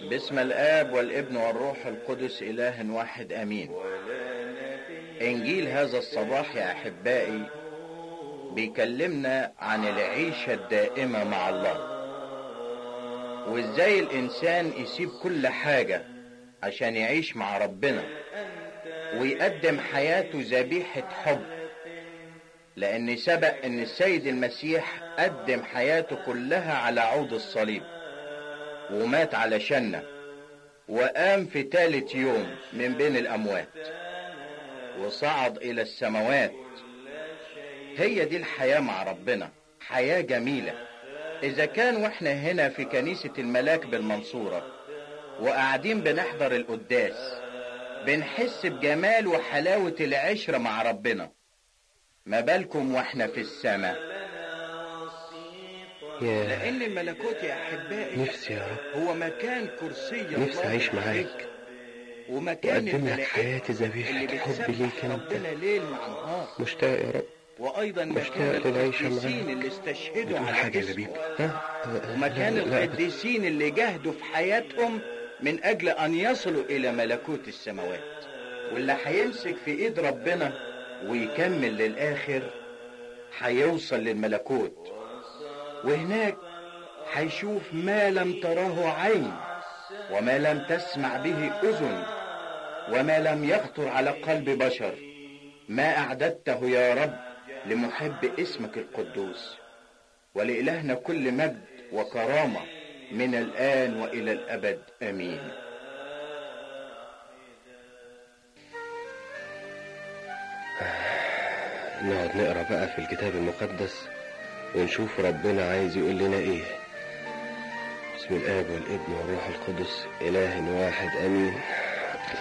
باسم الآب والابن والروح القدس إله واحد أمين إنجيل هذا الصباح يا أحبائي بيكلمنا عن العيشة الدائمة مع الله وإزاي الإنسان يسيب كل حاجة عشان يعيش مع ربنا ويقدم حياته ذبيحة حب لأن سبق أن السيد المسيح قدم حياته كلها على عود الصليب ومات علشاننا وقام في ثالث يوم من بين الأموات وصعد إلى السماوات هي دي الحياة مع ربنا حياة جميلة إذا كان وإحنا هنا في كنيسة الملاك بالمنصورة وقاعدين بنحضر القداس بنحس بجمال وحلاوة العشرة مع ربنا ما بالكم واحنا في السماء يا لأن الملكوت يا أحبائي نفسي يا رب هو مكان كرسي الله نفسي أعيش معاك عليك. ومكان وأقدم لك الملائكة حياتي ذبيحة اللي حب بتسبح ليك أنت ربنا ليل مع نهار مشتاق يا رب وأيضا مشتاق مكان للعيشة القديسين معاك. اللي استشهدوا بتقول على حاجة يا اسمه لبيب ها ومكان لا، لا، القديسين اللي جاهدوا في حياتهم من أجل أن يصلوا إلى ملكوت السماوات واللي هيمسك في إيد ربنا ويكمل للآخر هيوصل للملكوت وهناك هيشوف ما لم تراه عين وما لم تسمع به أذن وما لم يخطر على قلب بشر ما أعددته يا رب لمحب اسمك القدوس ولإلهنا كل مجد وكرامة من الآن وإلى الأبد آمين نقعد نقرا بقى في الكتاب المقدس ونشوف ربنا عايز يقول لنا ايه بسم الاب والابن والروح القدس اله واحد امين